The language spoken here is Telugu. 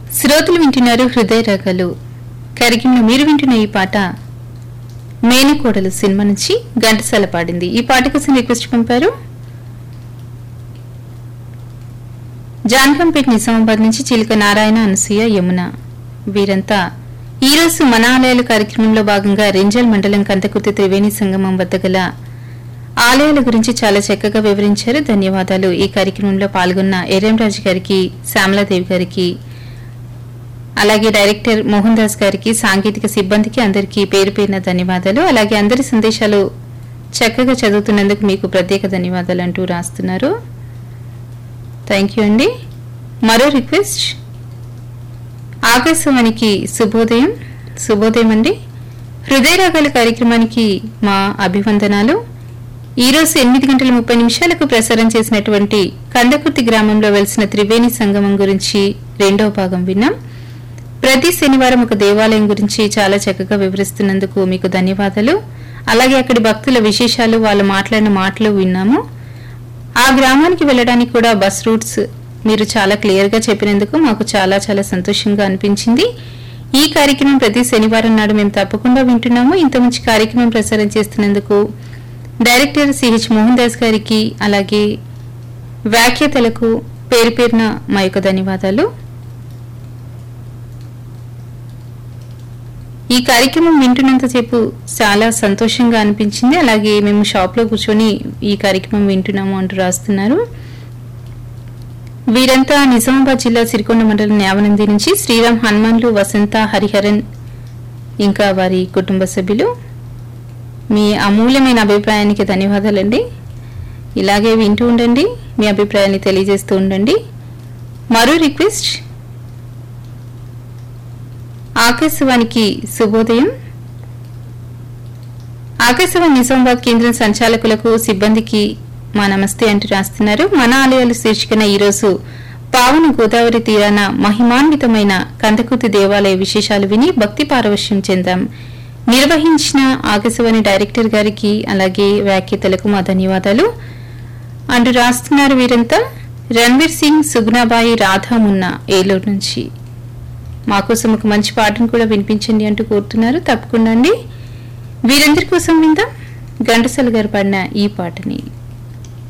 శ్రోతలు వింటున్నారు హృదయ రాగాలు కరిగిన మీరు వింటున్న ఈ పాట మేనకోడలు సినిమా నుంచి ఘంటసాల పాడింది ఈ పాట కోసం రిక్వెస్ట్ పంపారు జానకంపేట నిజామాబాద్ నుంచి చిలుక నారాయణ అనసూయ యమున వీరంతా ఈ రోజు మన ఆలయాల కార్యక్రమంలో భాగంగా రెంజల్ మండలం కంతకుర్తి త్రివేణి సంగమం వద్ద గల ఆలయాల గురించి చాలా చక్కగా వివరించారు ధన్యవాదాలు ఈ కార్యక్రమంలో పాల్గొన్న ఎర్రంరాజు గారికి శ్యామలాదేవి గారికి అలాగే డైరెక్టర్ మోహన్ దాస్ గారికి సాంకేతిక సిబ్బందికి అందరికీ పేరు పేరిన ధన్యవాదాలు అలాగే అందరి సందేశాలు చక్కగా చదువుతున్నందుకు మీకు ప్రత్యేక ధన్యవాదాలు అంటూ రాస్తున్నారు థ్యాంక్ యూ అండి మరో రిక్వెస్ట్ ఆకాశవాణికి శుభోదయం శుభోదయం అండి హృదయ రాగాల కార్యక్రమానికి మా అభివందనాలు ఈ రోజు ఎనిమిది గంటల ముప్పై నిమిషాలకు ప్రసారం చేసినటువంటి కందకుర్తి గ్రామంలో వెలిసిన త్రివేణి సంగమం గురించి రెండవ భాగం విన్నాం ప్రతి శనివారం ఒక దేవాలయం గురించి చాలా చక్కగా వివరిస్తున్నందుకు మీకు ధన్యవాదాలు అలాగే అక్కడి భక్తుల విశేషాలు వాళ్ళు మాట్లాడిన మాటలు విన్నాము ఆ గ్రామానికి వెళ్ళడానికి కూడా బస్ రూట్స్ మీరు చాలా క్లియర్ గా చెప్పినందుకు మాకు చాలా చాలా సంతోషంగా అనిపించింది ఈ కార్యక్రమం ప్రతి శనివారం నాడు మేము తప్పకుండా వింటున్నాము ఇంత మంచి కార్యక్రమం ప్రసారం చేస్తున్నందుకు డైరెక్టర్ సిహెచ్ మోహన్ దాస్ గారికి అలాగే వ్యాఖ్యతలకు పేరు పేరున మా యొక్క ధన్యవాదాలు ఈ కార్యక్రమం వింటున్నంతసేపు చాలా సంతోషంగా అనిపించింది అలాగే మేము షాప్లో కూర్చొని ఈ కార్యక్రమం వింటున్నాము అంటూ రాస్తున్నారు వీరంతా నిజామాబాద్ జిల్లా సిరికొండ మండలం న్యావనంది నుంచి శ్రీరామ్ హనుమాన్లు వసంత హరిహరన్ ఇంకా వారి కుటుంబ సభ్యులు మీ అమూల్యమైన అభిప్రాయానికి ధన్యవాదాలండి ఇలాగే వింటూ ఉండండి మీ అభిప్రాయాన్ని తెలియజేస్తూ ఉండండి మరో రిక్వెస్ట్ ఆకాశవాణికి శుభోదయం ఆకాశవాణి నిజామాబాద్ కేంద్రం సంచాలకులకు సిబ్బందికి మా నమస్తే అంటూ రాస్తున్నారు మన ఆలయాలు శీర్షికన ఈరోజు పావన గోదావరి తీరాన మహిమాన్వితమైన కందకుతి దేవాలయ విశేషాలు విని భక్తి పారవశ్యం చెందాం నిర్వహించిన ఆకాశవాణి డైరెక్టర్ గారికి అలాగే వ్యాఖ్యతలకు మా ధన్యవాదాలు అంటూ రాస్తున్నారు వీరంతా రణ్వీర్ సింగ్ సుగుణాబాయి రాధా మున్నా ఏలూరు నుంచి మా కోసం ఒక మంచి పాటను కూడా వినిపించండి అంటూ కోరుతున్నారు తప్పకుండా అండి వీరందరి కోసం విందాం ఘంటసాల గారు పాడిన ఈ పాటని